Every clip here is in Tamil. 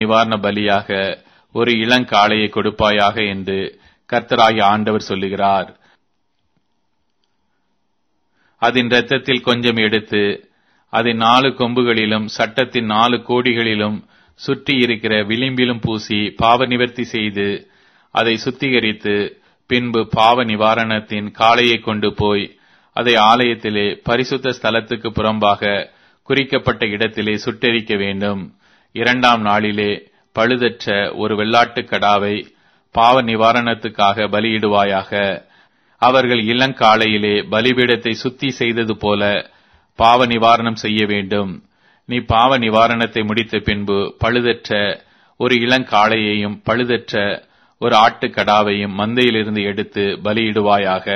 நிவாரண பலியாக ஒரு இளங்காளையை கொடுப்பாயாக என்று கர்த்தராகிய ஆண்டவர் சொல்லுகிறார் அதன் இரத்தத்தில் கொஞ்சம் எடுத்து அதன் நாலு கொம்புகளிலும் சட்டத்தின் நாலு கோடிகளிலும் சுற்றி இருக்கிற விளிம்பிலும் பூசி பாவ நிவர்த்தி செய்து அதை சுத்திகரித்து பின்பு பாவ நிவாரணத்தின் காளையை கொண்டு போய் அதை ஆலயத்திலே பரிசுத்த ஸ்தலத்துக்கு புறம்பாக குறிக்கப்பட்ட இடத்திலே சுட்டெரிக்க வேண்டும் இரண்டாம் நாளிலே பழுதற்ற ஒரு வெள்ளாட்டுக் கடாவை பாவ நிவாரணத்துக்காக பலியிடுவாயாக அவர்கள் இளங்காலையிலே பலிபீடத்தை சுத்தி செய்தது போல பாவ நிவாரணம் செய்ய வேண்டும் நீ பாவ நிவாரணத்தை முடித்த பின்பு பழுதற்ற ஒரு இளங்காளையையும் பழுதற்ற ஒரு ஆட்டுக்கடாவையும் மந்தையிலிருந்து எடுத்து பலியிடுவாயாக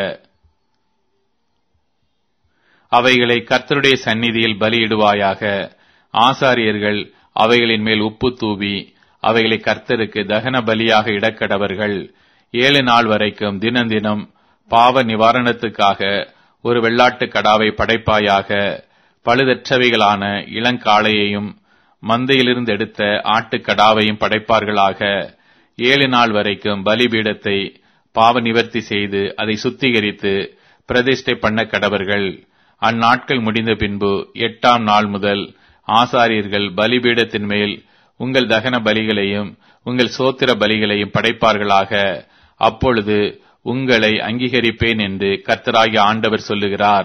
அவைகளை கர்த்தருடைய சந்நிதியில் பலியிடுவாயாக ஆசாரியர்கள் அவைகளின் மேல் உப்பு தூவி அவைகளை கர்த்தருக்கு தகன பலியாக இடக்கடவர்கள் ஏழு நாள் வரைக்கும் தினம் பாவ நிவாரணத்துக்காக ஒரு வெள்ளாட்டு கடாவை படைப்பாயாக பழுதற்றவைகளான இளங்காளையையும் மந்தையிலிருந்து எடுத்த ஆட்டுக்கடாவையும் படைப்பார்களாக ஏழு நாள் வரைக்கும் பலிபீடத்தை பாவ நிவர்த்தி செய்து அதை சுத்திகரித்து பிரதிஷ்டை பண்ண கடவர்கள் அந்நாட்கள் முடிந்த பின்பு எட்டாம் நாள் முதல் ஆசாரியர்கள் பலிபீடத்தின் மேல் உங்கள் தகன பலிகளையும் உங்கள் சோத்திர பலிகளையும் படைப்பார்களாக அப்பொழுது உங்களை அங்கீகரிப்பேன் என்று கர்த்தராகிய ஆண்டவர் சொல்லுகிறார்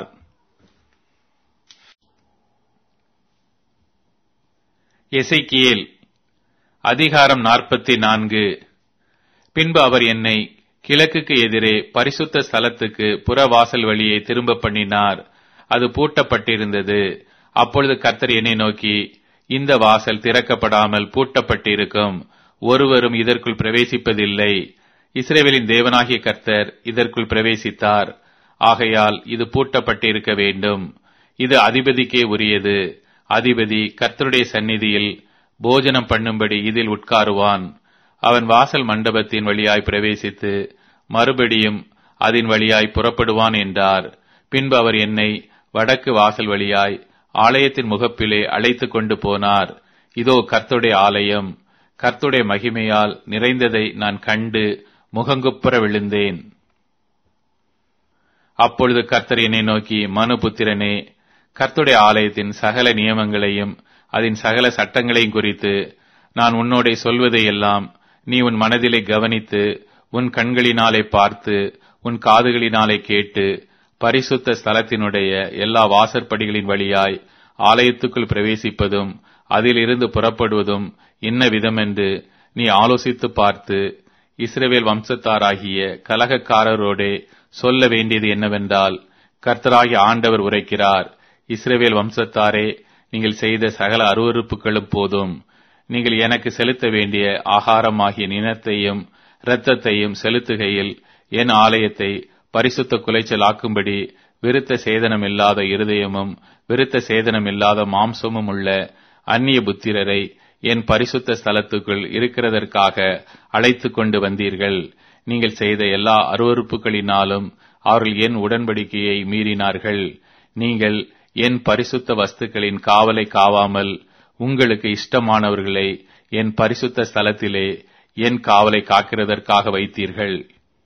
எசைக்கியேல் அதிகாரம் நாற்பத்தி நான்கு பின்பு அவர் என்னை கிழக்குக்கு எதிரே பரிசுத்த ஸ்தலத்துக்கு புறவாசல் வழியை திரும்ப பண்ணினார் அது பூட்டப்பட்டிருந்தது அப்பொழுது கர்த்தர் என்னை நோக்கி இந்த வாசல் திறக்கப்படாமல் பூட்டப்பட்டிருக்கும் ஒருவரும் இதற்குள் பிரவேசிப்பதில்லை இஸ்ரேவேலின் தேவனாகிய கர்த்தர் இதற்குள் பிரவேசித்தார் ஆகையால் இது பூட்டப்பட்டிருக்க வேண்டும் இது அதிபதிக்கே உரியது அதிபதி கர்த்தருடைய சந்நிதியில் போஜனம் பண்ணும்படி இதில் உட்காருவான் அவன் வாசல் மண்டபத்தின் வழியாய் பிரவேசித்து மறுபடியும் அதன் வழியாய் புறப்படுவான் என்றார் பின்பு அவர் என்னை வடக்கு வாசல் வழியாய் ஆலயத்தின் முகப்பிலே அழைத்து கொண்டு போனார் இதோ கர்த்துடைய ஆலயம் கர்த்துடைய மகிமையால் நிறைந்ததை நான் கண்டு முகங்குப்புற விழுந்தேன் அப்பொழுது கர்த்தர் என்னை நோக்கி மனுபுத்திரனே கர்த்துடைய ஆலயத்தின் சகல நியமங்களையும் அதன் சகல சட்டங்களையும் குறித்து நான் உன்னோட சொல்வதையெல்லாம் நீ உன் மனதிலே கவனித்து உன் கண்களினாலே பார்த்து உன் காதுகளினாலே கேட்டு பரிசுத்த ஸ்தலத்தினுடைய எல்லா வாசற்படிகளின் வழியாய் ஆலயத்துக்குள் பிரவேசிப்பதும் அதிலிருந்து புறப்படுவதும் என்ன விதமென்று நீ ஆலோசித்து பார்த்து இஸ்ரவேல் வம்சத்தாராகிய கலகக்காரரோடே சொல்ல வேண்டியது என்னவென்றால் கர்த்தராகிய ஆண்டவர் உரைக்கிறார் இஸ்ரவேல் வம்சத்தாரே நீங்கள் செய்த சகல அருவறுப்புகளும் போதும் நீங்கள் எனக்கு செலுத்த வேண்டிய ஆகாரமாகிய நினத்தையும் இரத்தத்தையும் செலுத்துகையில் என் ஆலயத்தை பரிசுத்த குலைச்சலாக்கும்படி விருத்த சேதனம் இல்லாத இருதயமும் விருத்த சேதனம் இல்லாத மாம்சமும் உள்ள அந்நிய புத்திரரை என் பரிசுத்த ஸ்தலத்துக்குள் இருக்கிறதற்காக அழைத்து கொண்டு வந்தீர்கள் நீங்கள் செய்த எல்லா அருவறுப்புகளினாலும் அவர்கள் என் உடன்படிக்கையை மீறினார்கள் நீங்கள் என் பரிசுத்த வஸ்துக்களின் காவலை காவாமல் உங்களுக்கு இஷ்டமானவர்களை என் பரிசுத்த ஸ்தலத்திலே என் காவலை காக்கிறதற்காக வைத்தீர்கள்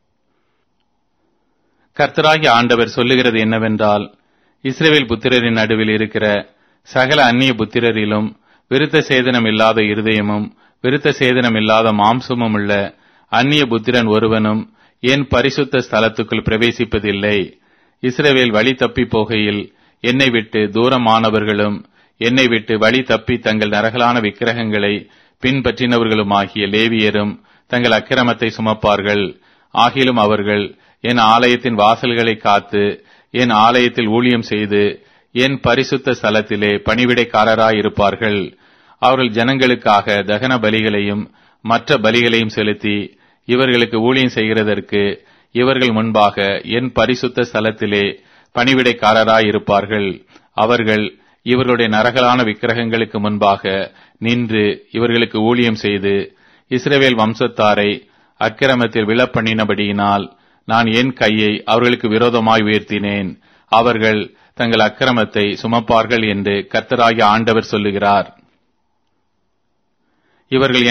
கர்த்தராகி ஆண்டவர் சொல்லுகிறது என்னவென்றால் இஸ்ரேவேல் புத்திரரின் நடுவில் இருக்கிற சகல அந்நிய புத்திரரிலும் விருத்த சேதனம் இல்லாத இருதயமும் விருத்த சேதனம் இல்லாத மாம்சமும் உள்ள அந்நிய புத்திரன் ஒருவனும் என் பரிசுத்த ஸ்தலத்துக்குள் பிரவேசிப்பதில்லை இஸ்ரவேல் வழி தப்பி போகையில் என்னை விட்டு தூரமானவர்களும் என்னை விட்டு வழி தப்பி தங்கள் நரகலான விக்கிரகங்களை பின்பற்றினவர்களுமாகிய லேவியரும் தங்கள் அக்கிரமத்தை சுமப்பார்கள் ஆகிலும் அவர்கள் என் ஆலயத்தின் வாசல்களை காத்து என் ஆலயத்தில் ஊழியம் செய்து என் பரிசுத்த ஸ்தலத்திலே பணிவிடைக்காரராயிருப்பார்கள் அவர்கள் ஜனங்களுக்காக தகன பலிகளையும் மற்ற பலிகளையும் செலுத்தி இவர்களுக்கு ஊழியம் செய்கிறதற்கு இவர்கள் முன்பாக என் பரிசுத்த ஸ்தலத்திலே பணிவிடைக்காரராயிருப்பார்கள் அவர்கள் இவர்களுடைய நரகலான விக்கிரகங்களுக்கு முன்பாக நின்று இவர்களுக்கு ஊழியம் செய்து இஸ்ரவேல் வம்சத்தாரை அக்கிரமத்தில் விழப்பண்ணினபடியினால் நான் என் கையை அவர்களுக்கு விரோதமாய் உயர்த்தினேன் அவர்கள் தங்கள் அக்கிரமத்தை சுமப்பார்கள் என்று கர்த்தராகிய ஆண்டவர் சொல்லுகிறார் இவர்கள்